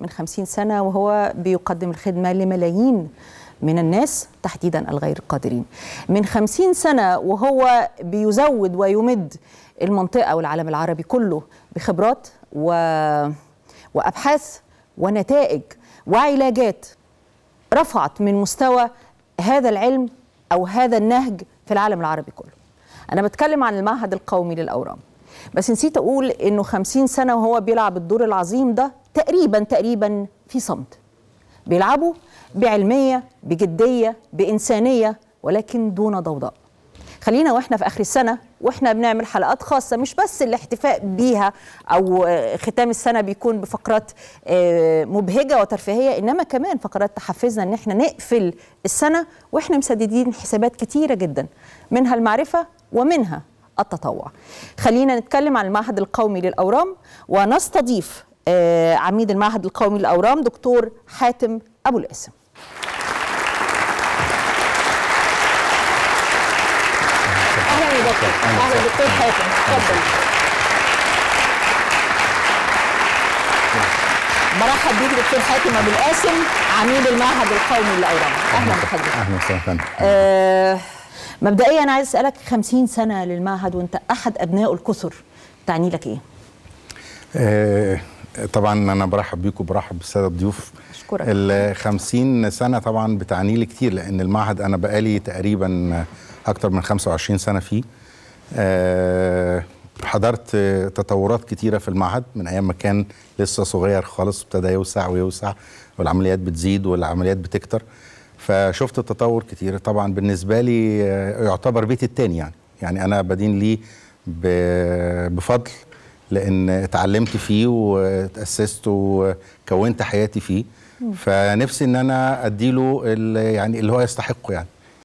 من 50 سنة وهو بيقدم الخدمة لملايين من الناس تحديدا الغير قادرين من 50 سنة وهو بيزود ويمد المنطقة والعالم العربي كله بخبرات و... وأبحاث ونتائج وعلاجات رفعت من مستوى هذا العلم أو هذا النهج في العالم العربي كله أنا بتكلم عن المعهد القومي للأورام بس نسيت أقول إنه 50 سنة وهو بيلعب الدور العظيم ده تقريبا تقريبا في صمت بيلعبوا بعلمية بجدية بإنسانية ولكن دون ضوضاء خلينا واحنا في اخر السنه واحنا بنعمل حلقات خاصه مش بس الاحتفاء بيها او ختام السنه بيكون بفقرات مبهجه وترفيهيه انما كمان فقرات تحفزنا ان احنا نقفل السنه واحنا مسددين حسابات كتيره جدا منها المعرفه ومنها التطوع خلينا نتكلم عن المعهد القومي للاورام ونستضيف عميد المعهد القومي للاورام دكتور حاتم ابو القاسم اهلا يا دكتور اهلا دكتور حاتم اتفضل برحب بيك دكتور حاتم ابو القاسم عميد المعهد القومي للاورام اهلا بحضرتك اهلا وسهلا آه مبدئيا انا عايز اسالك 50 سنه للمعهد وانت احد ابنائه الكثر تعني لك ايه؟ آه طبعا انا برحب بيكم وبرحب بالساده الضيوف اشكرك ال 50 سنه طبعا بتعني لي كتير لان المعهد انا بقالي تقريبا اكتر من 25 سنه فيه أه حضرت تطورات كتيره في المعهد من ايام ما كان لسه صغير خالص ابتدى يوسع ويوسع والعمليات بتزيد والعمليات بتكتر فشفت تطور كتير طبعا بالنسبه لي يعتبر بيتي التاني يعني يعني انا بدين ليه بفضل لان اتعلمت فيه وتاسست وكونت حياتي فيه فنفسي ان انا اديله يعني اللي هو يستحقه يعني